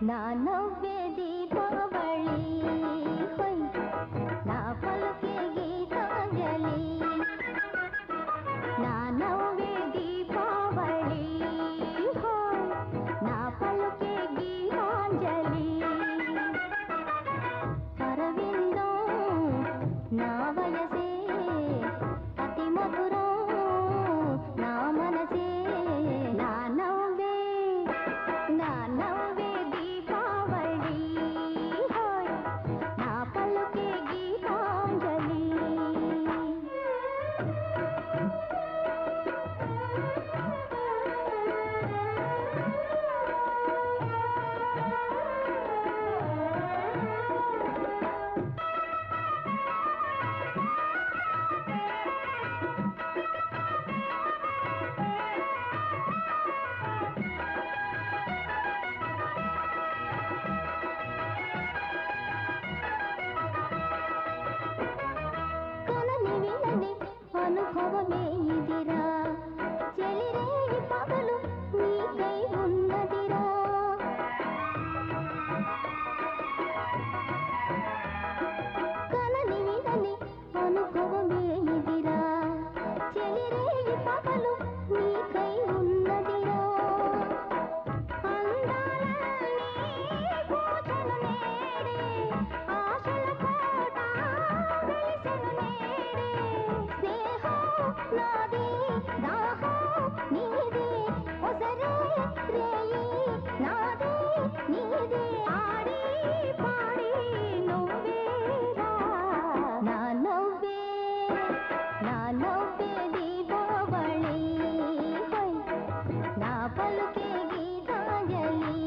నా నవ్వే దీపావళి హోయ్ నా పలుకే గీతాంజలి నా నవ్వే దీపావళి హోయ్ నా పలుకే గీతాంజలి అరవిందం నా వయసే అతి మధురం నా మనసే నా నవ్వే నా నవ్వే దీపావళి హోయ్ నా పలుకే గీతాంజలి కనని వినని అనుభవమే ఇదిరా చెలిరేగి పగలు నీకై ఉన్నదిరా కనని వినని అనుభవమే ఇదిరా చెలిరేగి పగలు నీకై ఉన్నదిరా అందాలన్నీ పూజలు నేడే ఆశల కోట వెలిసెను నేడే స్నేహం నాది దాహం నీదే ఒసరే రేయి నాదే నీదే ఆడి పాడి నువ్వేరా నా నవ్వే నా నవ్వే దీపావళి హోయ్ నా పలుకే గీతాంజలి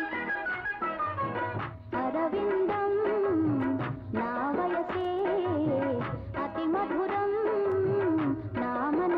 అరవిందం నా వయసే అతి మధురం నా మన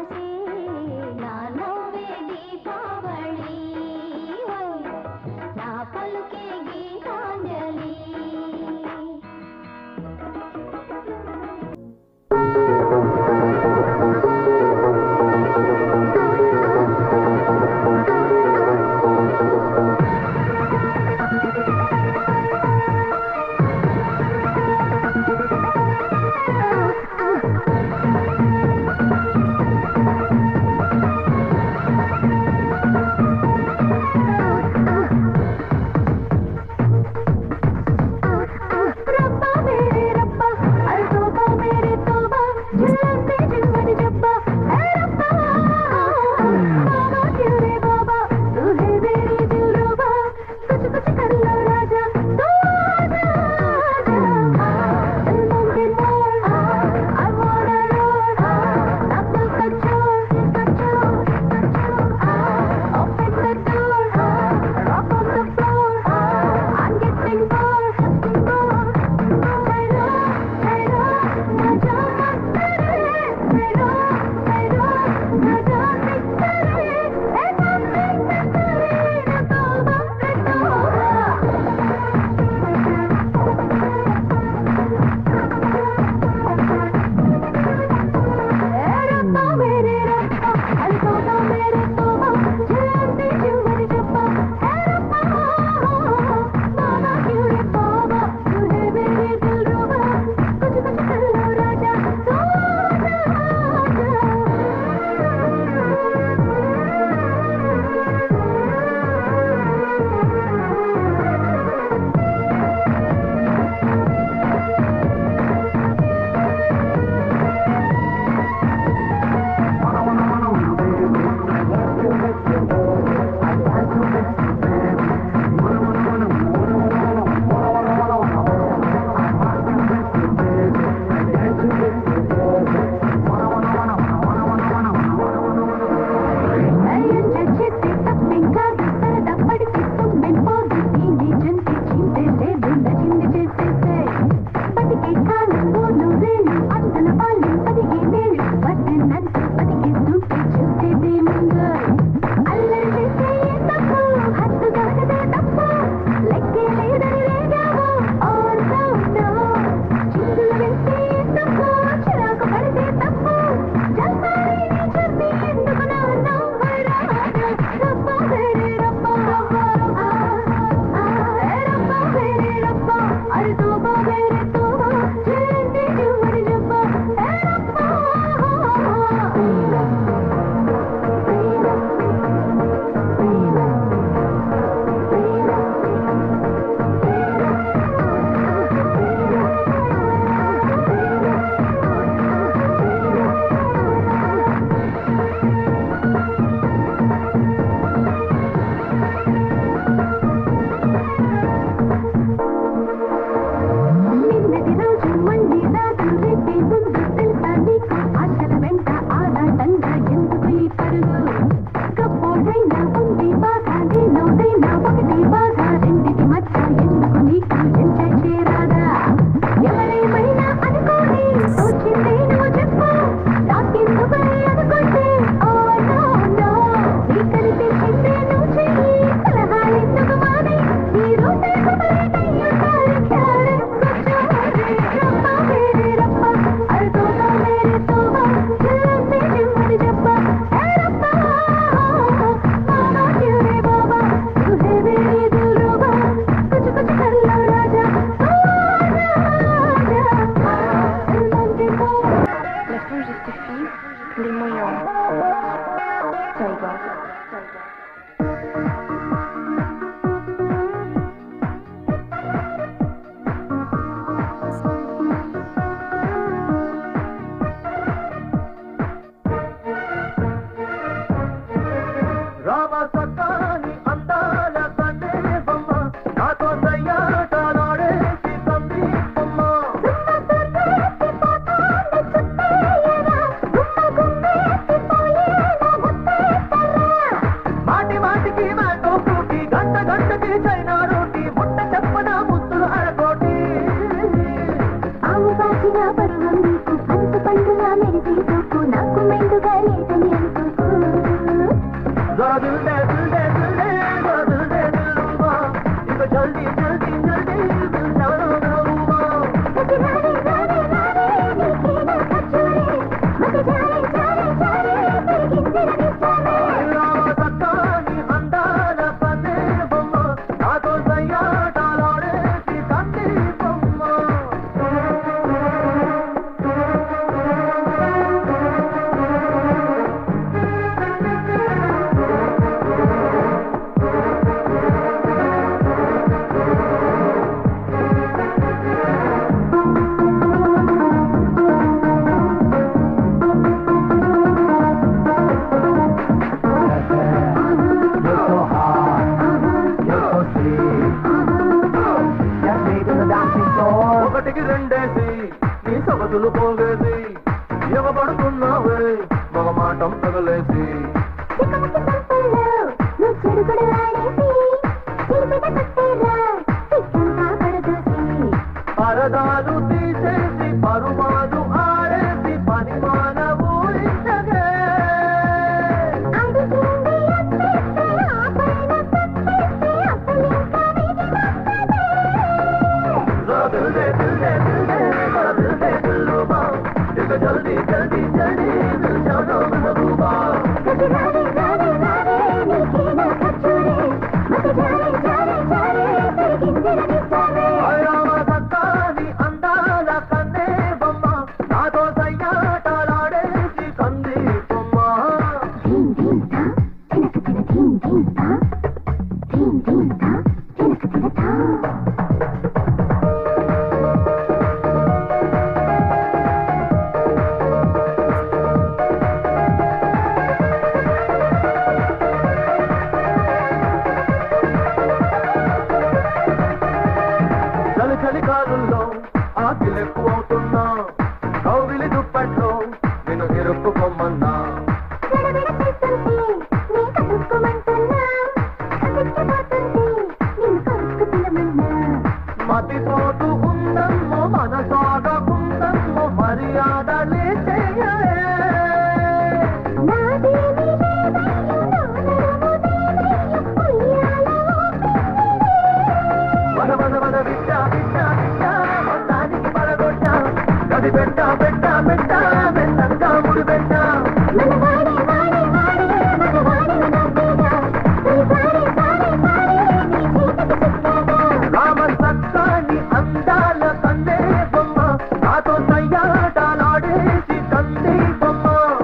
చిన్మయ్య సైగా రామ సకాని అందాల కన్నే బొమ్మ నాతో సయ్యాటలాడేసి కంది బొమ్మ మాటి మాటికి మాటో కూటి గంట గంటకి చైనా రోటి ముట్ట చెప్పన ముద్దులు అరకోటి ఆవు పాచిన పరువం నీకు మనసు పండుగ మెరిసే చూపు నాకు మెండుగా లేదని అనుకోకు జరా దిల్దే దిల్దే దిల్దే జరా దిల్దే దిల్రుబా ఇక జల్దీ జల్దీ జల్దీ దిల్ జానో మెహబూబా మతి రారే రారే రారే నీకే నా కచ్చూరే మతి జారే జారే జారే పెరిగింది రవిస్తానే రామ సకాని అందాల కన్నే బొమ్మ నాతో సయ్యాటలాడేసి కంది బొమ్మ You're so hot, you're so sweet. Just meet in the dancing floor. ఒకటికి రెండేసి నీ సొగతులు పోగేసి ఎగబడుతున్నావే మగ మాటం తగలేసి చిక్కముకి సంపల్లో నువ్వు చెడుగుడు ఆడేసి చిలిపిట కొట్టేరా సిగ్గంతా పడదోసి పరదాలు తీసేసి పరుమాలు ఆడేసి పని మానవు ఇంతగే అడిగింది అత్తేస్తే ఆ పైన తప్పేస్తే అసలు ఇంకా దిల్దే దిల్దే దిల్దే బड़ा దిల్దే దిల్రుబా ఇక జల్దీ జల్దీ జల్దీ దిల్ జానో మెహబూబా మతి రారే రారే రారే నీకే నా కచ్చూరే మతి జారే జారే జారే పెరిగింది రవిస్తానే రామ సక్కాని అందాల కన్నే బొమ్మ నాతో సయ్యాటలాడేసి కంది బొమ్మ ధీం ధీం తా తినక తిన ధీం ధీం తా ధీం ధీం తా తినక తిన తా చలి చలి కాలుల్లో ఆకిలెక్కువ అవుతున్నా కౌగిలి దుప్పట్లో నేను ఇరుక్కుపోమన్నా గడబిడ చేస్తుంటే నీ కట్టుకోమంటున్నా కదిక్కిపోతుంటే నిన్ను కరుక్కు తినమన్నా మతితోటు ఉందమ్మో మనసాగకుందమ్మో మర్యాదలే చేయలే నాదేమి లేదయ్యో నా నడుము దేవయ్యో ఉయ్యాల వద వద వద విట్ట విట్ట విట్ట మొత్తానికి పడగొట్ట గది పెట్ట పెట్ట పెట్ట మెల్లంగా ముడి పెట్ట మన వాడే వాడే వాడే మన వాడిన నవ్వేగా నీ సారే సారే సారే నీ చేతికి చిక్కాగా రామ సక్కాని అందాల కందే బొమ్మ నాతో సయ్యాటలాడేసి కంది బొమ్మ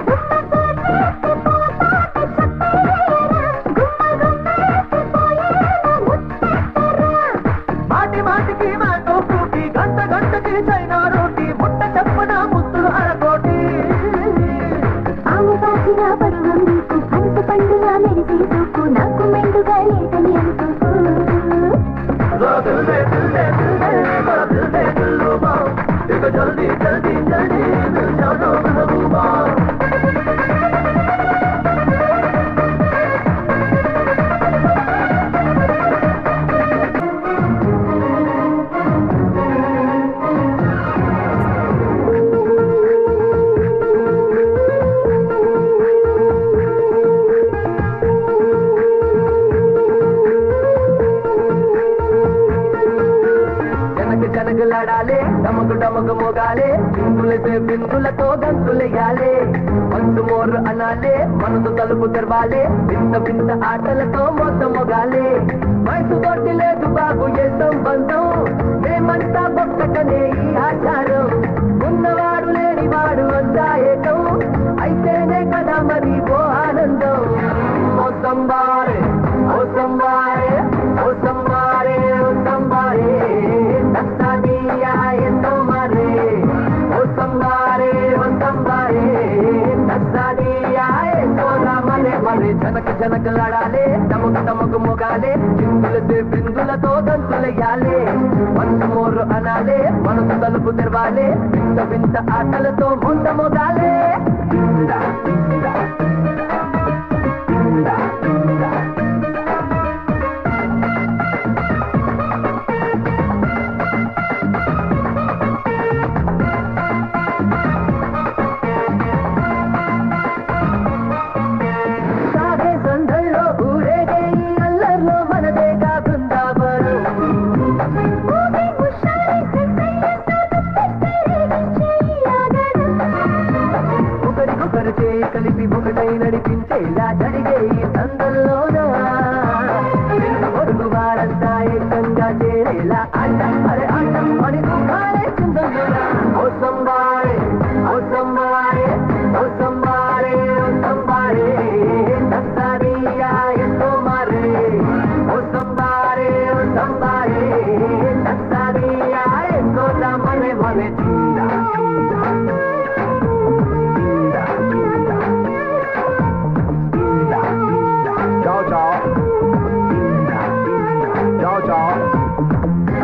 మాటి మాటికి మాటో కూటి గంట గంటకి చైనా రోటి ముట్ట చెప్పన ముద్దులు అరకోటి ఆవు పాచిన పరువం నీకు మనసు పండుగ మెరిసే చూపు నాకు మెండుగా లేదని అనుకోకు దిల్దే దిల్దే దిల్దే బड़ा దిల్దే దిల్రుబా ఇక జల్దీ జల్దీ జల్దీ దిల్ జానో మెహబూబా జనక జనగలాడాలే డమకు డమకు మోగాలే బిందులతో బిందులతో గంతులెయ్యాలే మందు మోరు అనాలే మనసు తలుపు తెరవాలే వింత వింత ఆటలతో మొత్తం మొగాలే వయసు కొట్టి లేదు బాబు ఏ సంబంధం మేమంతా ఒక్కటనే ఈ ఆచారం ఉన్నవాడు లేనివాడు అంతా ఏకం అయితేనే కదా మరి ఓ ఆనందం ఓ సంబారే ఓ సంబారే ఓ సంబారే ఓ సంబారే దస్తానియా ఎంతో మరే ఓ సంబారే ఓ సంబారే దస్తానియా ఎంతో మరే మరే జనక జనకలాడాలే తమకు తమకు మొగాలే చిందులతో బిందులతో దంతులయ్యాలే వంద మోర్రు అనాలే మనసు తలుపు తెరవాలే వింత వింత ఆటలతో ముంద మొగాలే ఇందా ఇందా ఇందా ఇందా సాగే సందల్లో ఊరేగే ఈ అల్లర్లో మనదే కాకుండా బరు ఊగి ఉషారి సెక్సయ్యతో రేగించే ఈ ఆగడం ఒకరికొకరు చేయి కలిపి ఒకటై నడిపించేలా జరిగే ఈ సందల్లోన పొరుగు వారంతా ఏకంగా చేరేలా ఆట అరే ఆట అని దుఃఖాలే చిందల్లోన ఓ సంబారే ఓ సంబారే ఓ సంబారే ఓ సంబారే దస్తారియా ఎంతో మారే ఓ సంబారే ఓ సంబారే దస్తారియా ఎంతో మనే మనే చిందా Ciao ciao. Ciao ciao.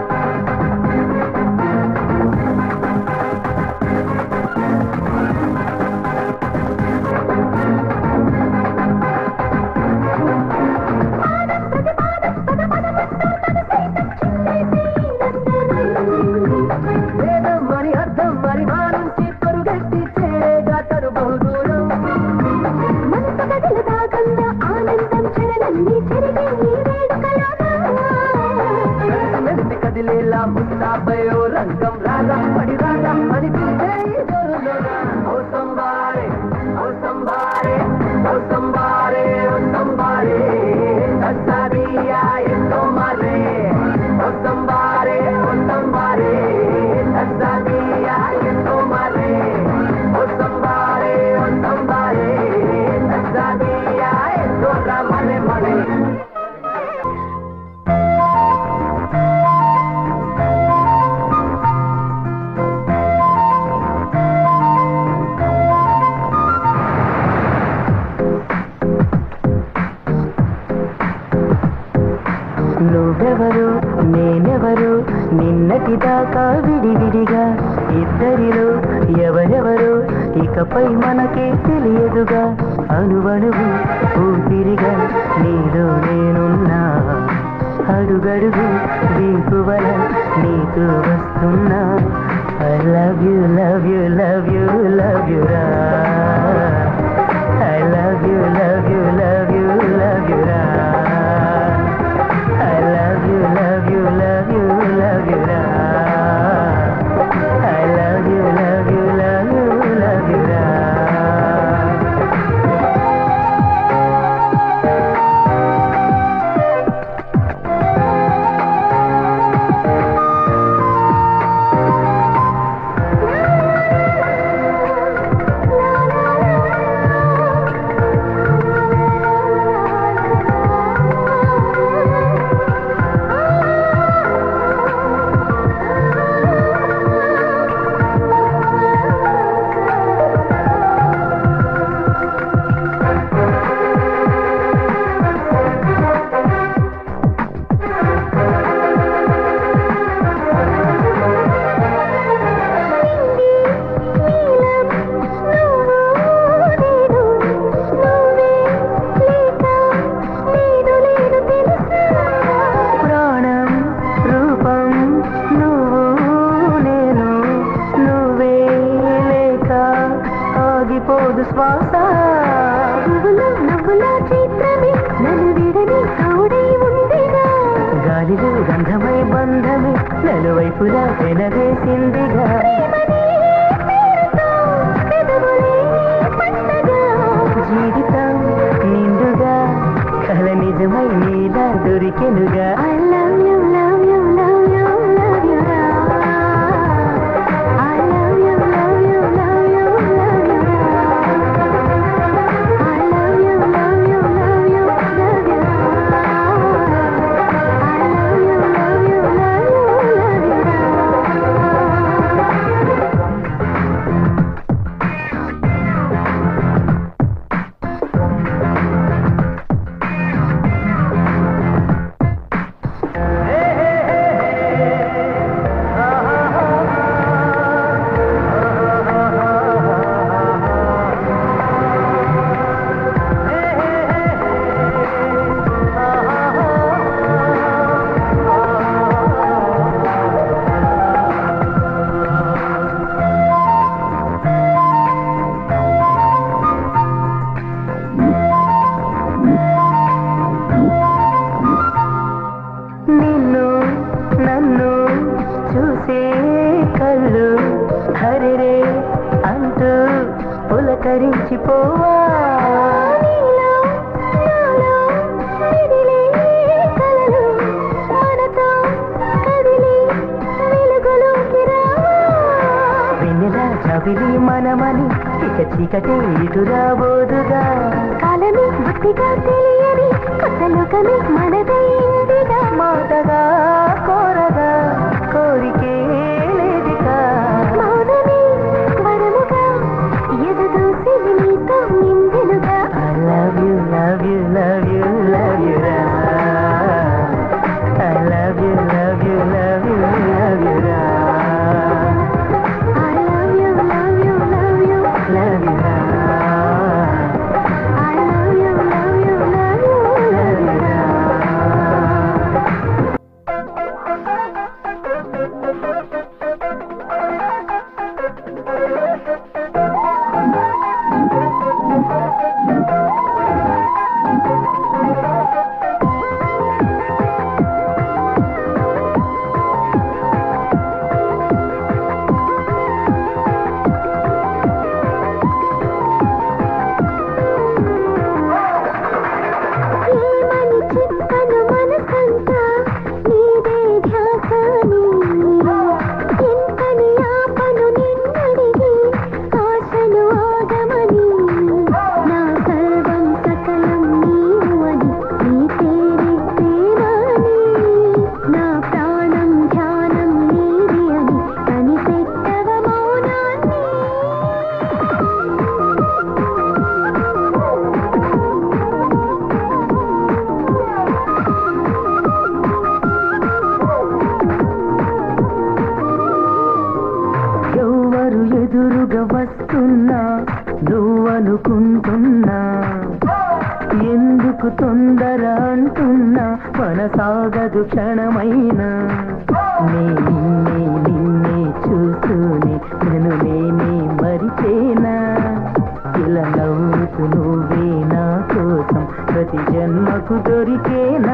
వేదం మరి అర్థం మరి మా నుంచి పరుగెత్తి చేరేగా తను బహుదూరం మనసు గదిలో దాగంగా ఆనందం చెరలన్నీ చెరిగే ఈ వేడుకలాగా కలిసి మెలిసి కదిలేలా ముస్తాబయో రంగం రాగా పడి రాగా అని పిలిచే ఈ జోరులోన. ఓ సంబారే ఓ సంబారే ఓ సంబారే ఓ సంబారే దస్తారియా ఎంతో మారే ఓ సంబారే ఓ సంబారే దస్తారియా ఎంతో మారే ఓ సంబారే ఓ సంబారే దస్తారియా ఎంతో మనే మనే నువ్వెవరు నేనెవరు నిన్నటి దాకా విడివిడిగా ఇద్దరిలో ఎవరెవరు ఇకపై మనకే తెలియదుగా అణువణువు ఊపిరిగా నీలో నేనున్నా అడుగడుగు దీపువల నీకు వస్తున్నా I love you love you love you love you రా I love you love you love you love you రా I love you, love you, love you, love you, ra. I love you, love you, love you, love you, ra. ప్రాణం రూపం నువ్వు నేను నువ్వే లేక ఆగిపోదు శ్వాస గాలిలో గంధమై బంధమే నలువైపులా వెనవేసిందిగా జీవితం నిండుగా కల నిజమై నీలా దొరికెనుగా I love you, love you, love you, love you, ra. I love you, love you, love you, love you, ra. రావా నీలో నాలో మిదిలే కలలు మనతో కదిలి వెలుగులోకి రావా వెన్నెల చవిలి మనమని ఇక చీకటి ఇటు రాబోదుగా కాలమే బుద్ధిగా తెలియని కొత్త లోకమే మనదైందిగా మాటగా కోరగా కోరికే లేదిగా మౌనమే వరముగా ఎదుదూసి నీతో నిందెలుగా I love you, love you, love you, love you, ra. I love you, love you, love you, love you, ra. I love you, love you, love you. Love you, ra. I love you, love you, love you, love you. ra. ఏమని చెప్పను మనసంతా నీదే ధ్యాసని ఎంతని ఆపను నిన్నడిగి ఆశను ఆగమని నా సర్వం సకలం నీవు అని నీ పేరే ప్రేమని నా ప్రాణం ధ్యానం నీది అని కనిపెట్టవ మౌనాన్ని ఎవరు ఎదురుగా వస్తున్నా నువ్వనుకుంటున్నా ఎందుకు తొందర అంటున్నా మనసాగదు క్షణమైనా నే నిన్నే నిన్నే చూస్తూనే నన్ను నేనే మరిచేనా ఇలా నవ్వుతూ నువ్వే నా కోసం ప్రతి జన్మకు దొరికేనా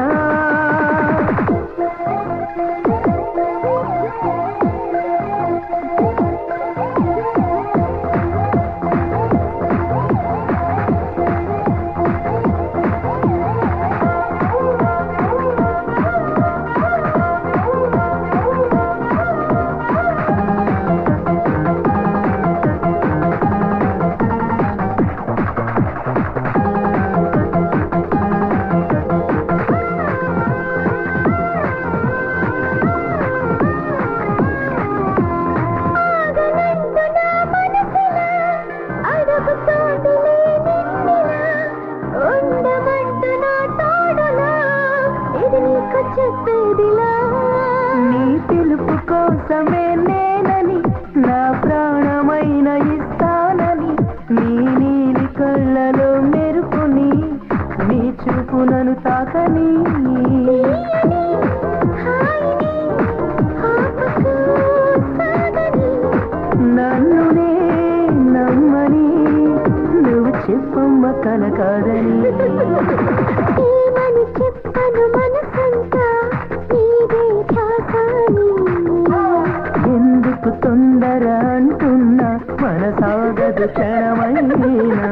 ఆగనందు నా మనసులా అడుగుతోంది నిన్నిలా ఉండమంటూ నా తోడులా ఇది నీకు చెప్పేదిలా నీ పిలుపు కోసమే నేనని నా ప్రాణమైన ఇస్తానని నీ నీలి కళ్ళలో మెరుపుని నీ చూపు నన్ను తాకని తీయని హాయిని ఆపకు సాగని నన్ను నే నమ్మని నువ్వు చెప్పమ్మ కనకాదని ఏమని చెప్పను మనసంతా నీదే ధ్యాసని ఎందుకు తొందర అంటున్నా మనసాగదు క్షణమైనా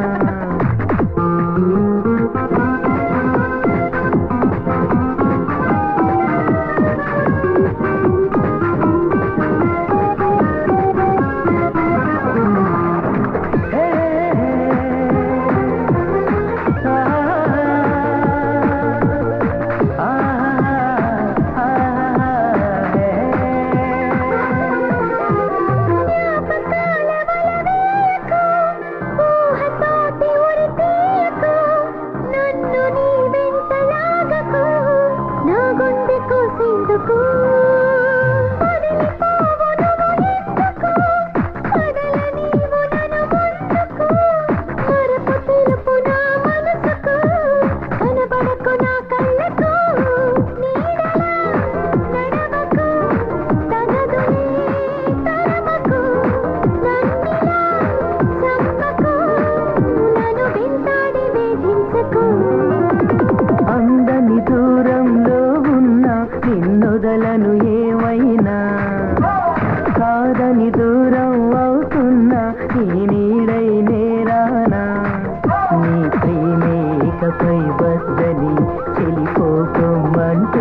జ్ఞాపకాల వలవేయకు, ఊహతోటి ఉరి తీయకు, నన్ను నీ వెంట లాగకు, నా గుండె కోసేందుకు. వదిలిపోవు నువ్వు ఎందుకు, వదల నీవు నన్ను ముందుకు. మరపు తెలుపు నా మనసుకు, కనబడకు నా కళ్ళకు, నీడలా నడవకు, తగదులే తరమకు, నన్నిలా చంపకు, నన్ను వెంటాడి వేధించకు. అందని దూరంలో ఉన్న నిన్నొదలను ఏమైనా కాదని దూరం అవుతున్నా ఈ నీడై నేరానా ఇకపై వద్దని చెలిపోకమంటూ